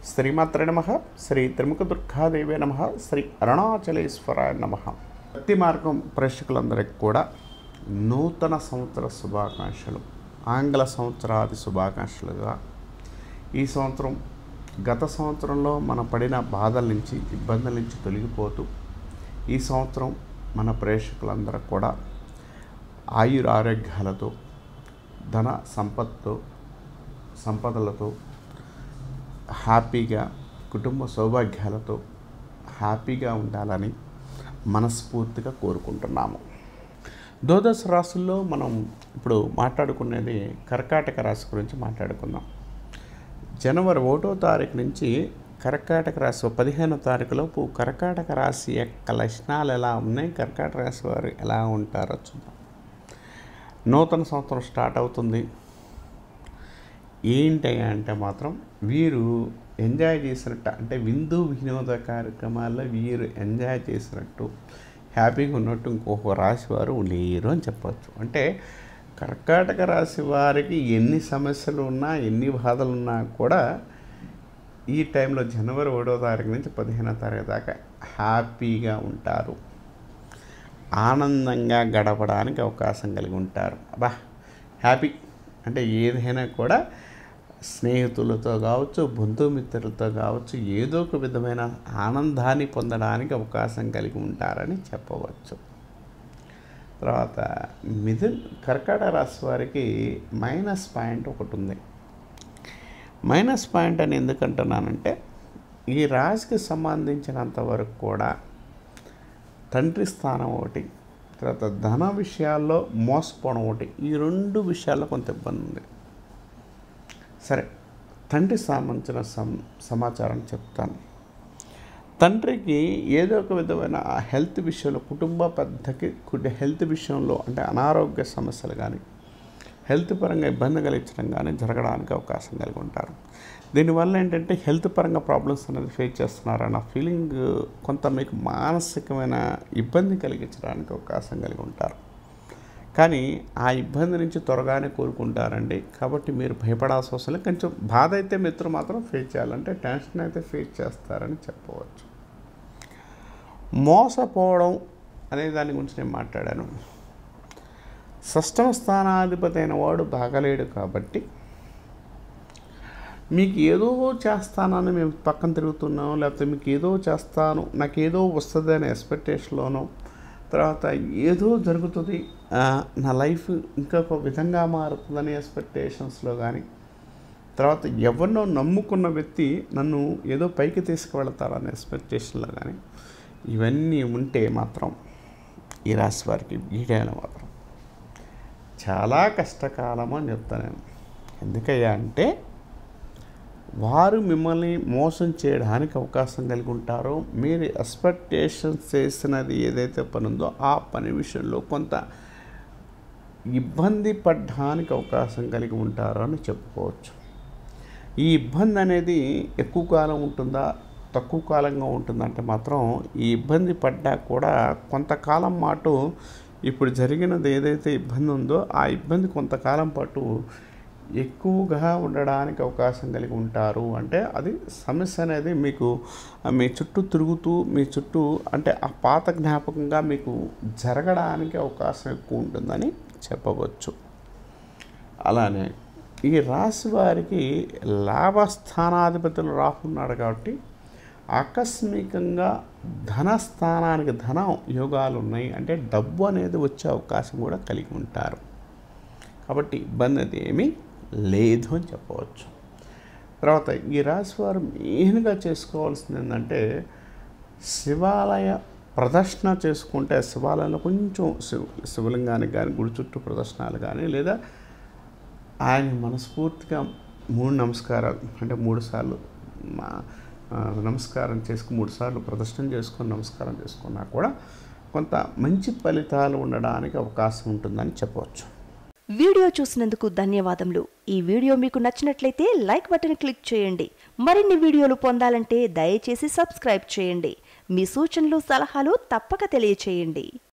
శ్రీమాత్రే నమ శ్రీ త్రిముఖ దుర్గాదేవే నమ శ్రీ అరుణాచలేశ్వరాయ నమ భక్తి మార్గం ప్రేక్షకులందరికీ కూడా నూతన సంవత్సర శుభాకాంక్షలు ఆంగ్ల సంవత్సరాది శుభాకాంక్షలుగా ఈ సంవత్సరం గత సంవత్సరంలో మన పడిన బాధల నుంచి ఇబ్బందుల నుంచి తొలగిపోతూ ఈ సంవత్సరం మన ప్రేక్షకులందరూ కూడా ఆయుర ఆరోగ్యాలతో ధన సంపత్తో సంపదలతో హ్యాపీగా కుటుంబ సౌభాగ్యాలతో హ్యాపీగా ఉండాలని మనస్ఫూర్తిగా కోరుకుంటున్నాము ద్వాదశ రాశుల్లో మనం ఇప్పుడు మాట్లాడుకునేది కర్కాటక రాశి గురించి మాట్లాడుకుందాం జనవరి ఒకటో తారీఖు నుంచి కర్కాటక రాశి పదిహేనో తారీఖులోపు కర్కాటక రాశి యొక్క లక్షణాలు ఎలా ఉన్నాయి కర్కాటక రాశి వారు ఎలా ఉంటారో చూద్దాం నూతన సంవత్సరం స్టార్ట్ అవుతుంది ఏంటి అంటే మాత్రం వీరు ఎంజాయ్ చేసినట్టు అంటే విందు వినోద కార్యక్రమాల్లో వీరు ఎంజాయ్ చేసినట్టు హ్యాపీగా ఉన్నట్టు ఇంకొక రాశి వారు లేరు అని చెప్పవచ్చు అంటే కర్కాటక రాశి వారికి ఎన్ని సమస్యలు ఉన్నా ఎన్ని బాధలు ఉన్నా కూడా ఈ టైంలో జనవరి ఒకటో తారీఖు నుంచి పదిహేనో తారీఖు దాకా హ్యాపీగా ఉంటారు ఆనందంగా గడపడానికి అవకాశం కలిగి ఉంటారు అబ్బా హ్యాపీ అంటే ఏదైనా కూడా స్నేహితులతో కావచ్చు బంధుమిత్రులతో కావచ్చు ఏదో ఒక విధమైన ఆనందాన్ని పొందడానికి అవకాశం కలిగి ఉంటారని చెప్పవచ్చు తర్వాత మిథున్ కర్కాటక రాశి వారికి మైనస్ పాయింట్ ఒకటి ఉంది మైనస్ పాయింట్ అని ఎందుకంటున్నానంటే ఈ రాశికి సంబంధించినంత వరకు కూడా తండ్రి స్థానం ఒకటి తర్వాత ధన విషయాల్లో మోసపోవడం ఒకటి ఈ రెండు విషయాల్లో కొంత ఇబ్బంది ఉంది సరే తండ్రి సంబంధించిన సం సమాచారం చెప్తాను తండ్రికి ఏదో ఒక విధమైన హెల్త్ విషయంలో కుటుంబ పెద్దకి హెల్త్ విషయంలో అంటే అనారోగ్య సమస్యలు కానీ హెల్త్ పరంగా ఇబ్బంది కలిగించడం కానీ జరగడానికి అవకాశం కలిగి ఉంటారు దీనివల్ల ఏంటంటే హెల్త్ పరంగా ప్రాబ్లమ్స్ అనేది ఫేస్ చేస్తున్నారన్న ఫీలింగ్ కొంత మీకు మానసికమైన ఇబ్బంది కలిగించడానికి అవకాశం కలిగి ఉంటారు కానీ ఆ ఇబ్బంది నుంచి త్వరగానే కోరుకుంటారండి కాబట్టి మీరు భయపడాల్సిన అవసరం లేదు కొంచెం బాధ అయితే మిత్రులు మాత్రం ఫేస్ చేయాలంటే టెన్షన్ అయితే ఫేస్ చేస్తారని చెప్పవచ్చు మోసపోవడం అనే దాని గురించి నేను మాట్లాడాను షష్టమ స్థానాధిపతి అయిన వాడు బాగలేడు కాబట్టి మీకు ఏదో చేస్తానని మేము పక్కన తిరుగుతున్నాం లేకపోతే మీకు ఏదో చేస్తాను నాకు ఏదో వస్తుంది అనే ఎక్స్పెక్టేషన్లోనో తర్వాత ఏదో జరుగుతుంది ఆ, నా లైఫ్ ఇంకొక విధంగా మారుతుందని ఎక్స్పెక్టేషన్స్లో కానీ తర్వాత ఎవరినో నమ్ముకున్న వ్యక్తి నన్ను ఏదో పైకి తీసుకువెళతారనే ఎక్స్పెక్టేషన్లో కానీ ఇవన్నీ ఉంటే మాత్రం ఈ రాశి వారికి వీడైన మాత్రం చాలా కష్టకాలం అని చెప్తాను నేను ఎందుకయ్యా అంటే వారు మిమ్మల్ని మోసం చేయడానికి అవకాశం కలిగి ఉంటారో మీరు ఎక్స్పెక్టేషన్స్ చేసినది ఏదైతే పని ఉందో ఆ పని విషయంలో కొంత ఇబ్బంది పడడానికి అవకాశం కలిగి ఉంటారో అని చెప్పుకోవచ్చు ఈ ఇబ్బంది అనేది ఎక్కువ కాలం ఉంటుందా తక్కువ కాలంగా ఉంటుందంటే మాత్రం ఈ ఇబ్బంది పడ్డా కూడా కొంతకాలం పాటు ఇప్పుడు జరిగినది ఏదైతే ఇబ్బంది ఉందో ఆ ఇబ్బంది కొంతకాలం పాటు ఎక్కువగా ఉండడానికి అవకాశం కలిగి ఉంటారు అంటే అది సమస్య అనేది మీకు మీ చుట్టూ తిరుగుతూ మీ చుట్టూ అంటే ఆ పాత జ్ఞాపకంగా మీకు జరగడానికి అవకాశం ఎక్కువ ఉంటుందని చెప్పవచ్చు అలానే ఈ రాశి వారికి లాభస్థానాధిపతులు రాకున్నాడు కాబట్టి ఆకస్మికంగా ధనస్థానానికి ధన యోగాలు ఉన్నాయి అంటే డబ్బు అనేది వచ్చే అవకాశం కూడా కలిగి ఉంటారు కాబట్టి ఇబ్బంది అది ఏమీ లేదు అని చెప్పవచ్చు తర్వాత ఈ రాశి వారు మెయిన్గా చేసుకోవాల్సింది ఏంటంటే శివాలయ ప్రదర్శన చేసుకుంటే శివాలయంలో కొంచెం శివ శివలింగానికి కానీ గుడి చుట్టూ ప్రదర్శనలు కానీ లేదా ఆయన మనస్ఫూర్తిగా మూడు నమస్కారాలు అంటే మూడు సార్లు మా ఆ, నమస్కారం చేసుకుని మూడు సార్లు ప్రదర్శన చేసుకొని నమస్కారం చేసుకున్నా కూడా కొంత మంచి ఫలితాలు ఉండడానికి అవకాశం ఉంటుందని చెప్పవచ్చు వీడియో చూసినందుకు ధన్యవాదములు ఈ వీడియో మీకు నచ్చినట్లయితే లైక్ బటన్ క్లిక్ చేయండి మరిన్ని వీడియోలు పొందాలంటే దయచేసి సబ్స్క్రైబ్ చేయండి మీ సూచనలు సలహాలు తప్పక తెలియచేయండి